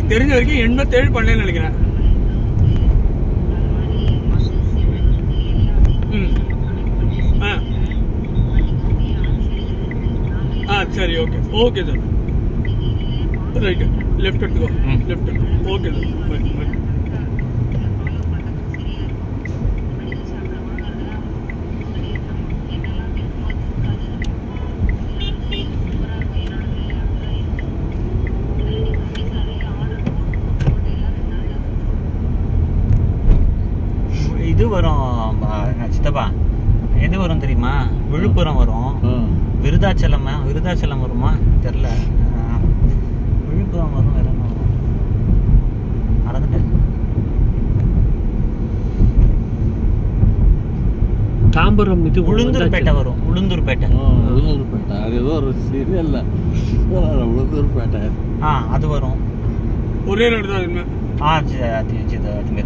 எனக்கு தெரிஞ்ச வரைக்கும் எண்பத்தேழு பண்ணேன்னு நினைக்கிறேன் ம் ஆ ஆ சரி okay okay sir right left எடுத்துக்கோ ம். Left okay sir bye bye இது வரும் ஆ, சித்தப்பா எது வரும் தெரியுமா விழுப்புரம் வரும் விருதாச்சலம் விருதாச்சலம் வருமா தெரில விழுப்புரம் வரும் வேற என்ன வரும் மறந்துட்டேன் தாம்பரம் இது உளுந்தூர்பேட்டை வரும் உளுந்தூர்பேட்டை உளுந்தூர்பேட்டை அது ஏதோ ஒரு சீரியல்ல உளுந்தூர்பேட்டை ஆ அது வரும் ஒரே ரோடு தான் இனிமே ஆ சி- அது இது அதுமாரி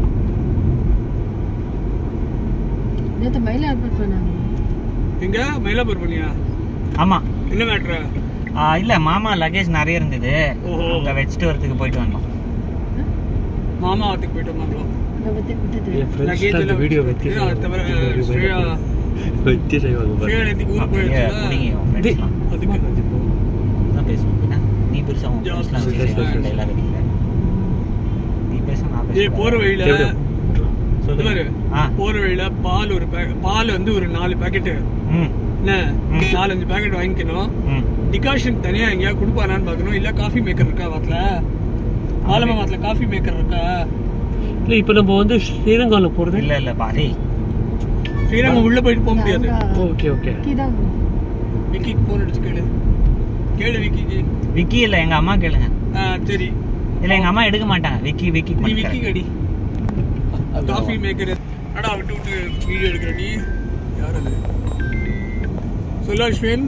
நேற்று மயிலாடுதுறை போனாங்க எங்க மயிலாப்பூர் பண்ணியா ஆமாம் என்ன மேட்ரு இல்லை மாமா லக்கேஜ் நிறைய இருந்தது ஓஹோ. அங்கே வச்சுட்டு வரதுக்கு போயிட்டு வந்தோம் மாமா ஆத்துக்கு போயிட்டு வந்தாங்களோ அதை பற்றி விட்டுட்டு என் ஃப்ரெண்ட்ஸ் Luggage அந்த எல்லாம் வீடியோ வச்சு- வெத்தி அது தவிர, ஸ்ரேயா வெத்தி செய்வாங்க பாரு. ஸ்ரேயா நேற்றுக்கு ஊருக்கு அப்படியே போயிருச்சுல பிடிங்க உன் ஃப்ரெண்ட்ஸ்லாம் அதுக்கு தான் பேசுவோம் என்ன நீ பெருசாக உன் ஜா- ஃப்ரெண்ட்ஸ்லாம் சரி, சரி, சரி. டைலாக் அடிக்கல நீ பேச நான் ஏய் போற பேசுகிறேன் வழியில எப்படி? இது பாரு, சொல்லுங்க ஆ போற வழியில பால் ஒரு pack- பால் வந்து ஒரு நாலு பாக்கெட்டு ம் என்ன ம். நாலஞ்சு பாக்கெட் வாங்கிக்கணும் ம் டிகாஷன் தனியா எங்கேயா கொடுப்பானான்னு பார்க்கணும் இல்ல காஃபி மேக்கர் இருக்கா வாத்துல ஆலமா வாத்துல காஃபி மேக்கர் இருக்கா இல்ல இப்ப நம்ம வந்து ஸ்ரீரங்கால போறது இல்லை இல்லை பாரி ஸ்ரீரங்கம் உள்ள போயிட்டு போக முடியாது ஓகே ஓகே தான் விக்கிக்கு போன் அடிச்சு கேளு கேளு விக்கிக்கு விக்கி இல்லை எங்கள் அம்மா கேளுங்க ஆ சரி இல்லை எங்கள் அம்மா எடுக்க மாட்டாங்க விக்கி விக்கி நீ மட்டும் விக்கிக்கு கேளு. அடி காஃபி மேக்கர் அடா விட்டு விட்டு வீடியோ எடுக்கிற நீ யார் அது சொல்லு அஸ்வின்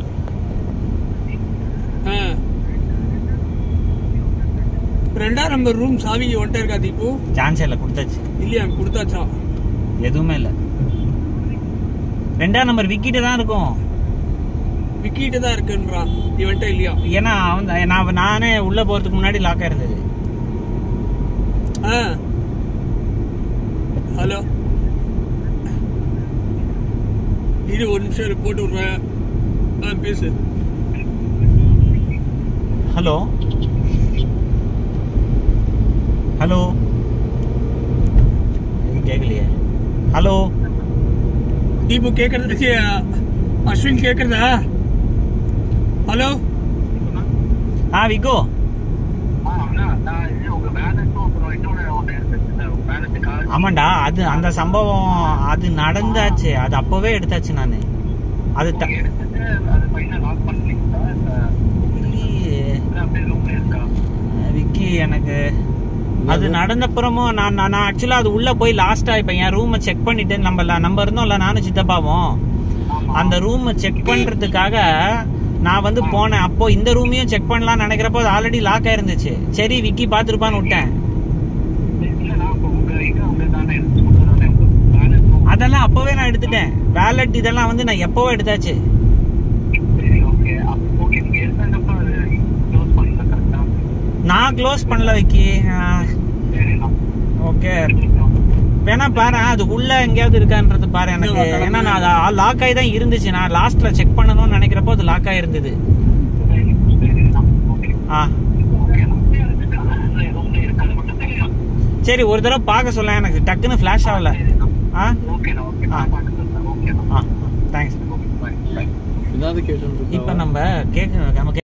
ஆ ரெண்டாம் நம்பர் ரூம் சாவி ஒன்ட்ட இருக்கா தீபு சான்ஸ் இல்லை கொடுத்தாச்சு இல்லையா கொடுத்தாச்சா எதுவுமே இல்லை ரெண்டாம் நம்பர் விக்கிட்ட தான் இருக்கும் விக்கிட்ட தான் இருக்குன்றான் இவன்ட்ட இல்லையா ஏன்னா அவன் தான்- நான் நானே உள்ள போறதுக்கு முன்னாடி லாக் ஆயிருந்தது ஆ ஹலோ இரு ஒரு நிமிஷம் இரு, போட்டு விட்றேன் ஆ பேசு ஹலோ ஹலோ எதுவும் கேட்கலையே ஹலோ தீபு கேட்கறது ச்சீ, அஸ்வின் கேட்கறதா ஹலோ ஆ விகோ ஆமாண்டா அது அந்த சம்பவம் அது நடந்தாச்சு அது அப்பவே எடுத்தாச்சு நான் அது த- இல்லையே. விக்கி எனக்கு அது நடந்தப்புறமும் நான் நான் ஆக்சுவலா அது உள்ள போய் லாஸ்டா இப்ப என் ரூமை செக் பண்ணிட்டு நம்ம ல- நம்ம இருந்தோம்ல நானும் சித்தப்பாவும் அந்த ரூமை செக் பண்றதுக்காக நான் வந்து போனேன் அப்போ இந்த ரூமையும் செக் பண்ணலாம்னு நினைக்கிறப்போ அது ஆல்ரெடி லாக் ஆயிருந்துச்சு சரி விக்கி பாத்துருப்பான்னு விட்டேன் அதெல்லாம் அப்பவே நான் எடுத்துட்டேன் வேலட் இதெல்லாம் வந்து நான் எப்பவோ எடுத்தாச்சு நான் க்ளோஸ் பண்ணல விக்கி ஓகே வேணா பாரு அது உள்ள எங்கேயாவது இருக்கான்றது பாரு எனக்கு ஏன்னா நான் அது லாக் ஆகி தான் இருந்துச்சு நான் லாஸ்ட்ல செக் பண்ணணும்னு நினைக்கிறப்போ அது லாக் ஆயிருந்தது ஆ சரி ஒரு தடவை பார்க்க சொல்ல எனக்கு டக்குன்னு ஃபிளாஷ் ஆகல ஆ ஆ தேங்க்ஸ் ஏதாவது கேட்டு இப்போ நம்ம கேட்க நம்ம